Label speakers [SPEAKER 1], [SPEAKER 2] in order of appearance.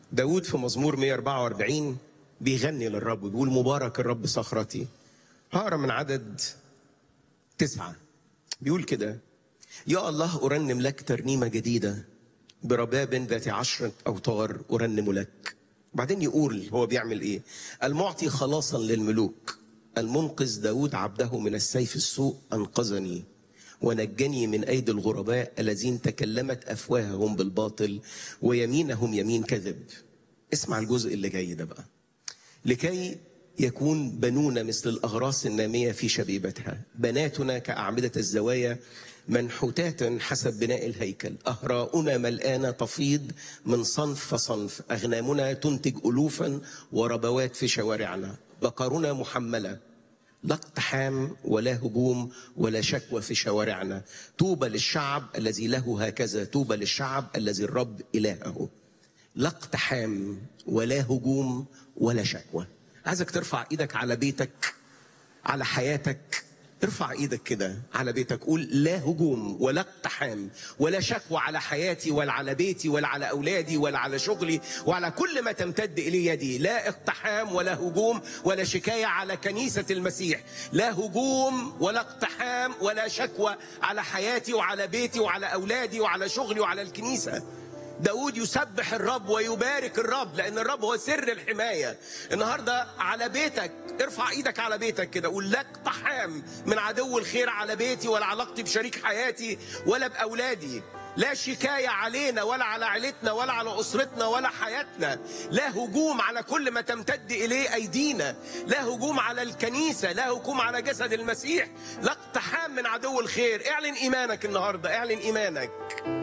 [SPEAKER 1] داود في مزمور 144 بيغني للرب بيقول مبارك الرب صخرتي هقرا من عدد تسعة بيقول كده يا الله أرنم لك ترنيمة جديدة برباب ذات عشرة أوتار أرنم لك بعدين يقول هو بيعمل إيه المعطي خلاصا للملوك المنقذ داود عبده من السيف السوء أنقذني ونجني من أيدي الغرباء الذين تكلمت أفواههم بالباطل ويمينهم يمين كذب اسمع الجزء اللي جاي ده بقى لكي يكون بنونا مثل الأغراس النامية في شبيبتها بناتنا كأعمدة الزوايا منحوتات حسب بناء الهيكل أهراؤنا ملآنة تفيض من صنف فصنف أغنامنا تنتج ألوفا وربوات في شوارعنا بقرنا محملة لا اقتحام ولا هجوم ولا شكوى في شوارعنا طوبى للشعب الذي له هكذا طوبى للشعب الذي الرب إلهه لا اقتحام ولا هجوم ولا شكوى عايزك ترفع ايدك على بيتك على حياتك ارفع ايدك كده على بيتك قول لا هجوم ولا اقتحام ولا شكوى على حياتي ولا على بيتي ولا على اولادي ولا على شغلي وعلى كل ما تمتد اليه يدي لا اقتحام ولا هجوم ولا شكايه على كنيسه المسيح لا هجوم ولا اقتحام ولا شكوى على حياتي وعلى بيتي وعلى اولادي وعلى شغلي وعلى الكنيسه داود يسبح الرب ويبارك الرب لأن الرب هو سر الحماية النهاردة على بيتك ارفع ايدك على بيتك كده قول لا اقتحام من عدو الخير على بيتي ولا علاقتي بشريك حياتي ولا بأولادي لا شكاية علينا ولا على عيلتنا ولا على أسرتنا ولا حياتنا لا هجوم على كل ما تمتد إليه أيدينا لا هجوم على الكنيسة لا هجوم على جسد المسيح لا اقتحام من عدو الخير اعلن إيمانك النهاردة اعلن إيمانك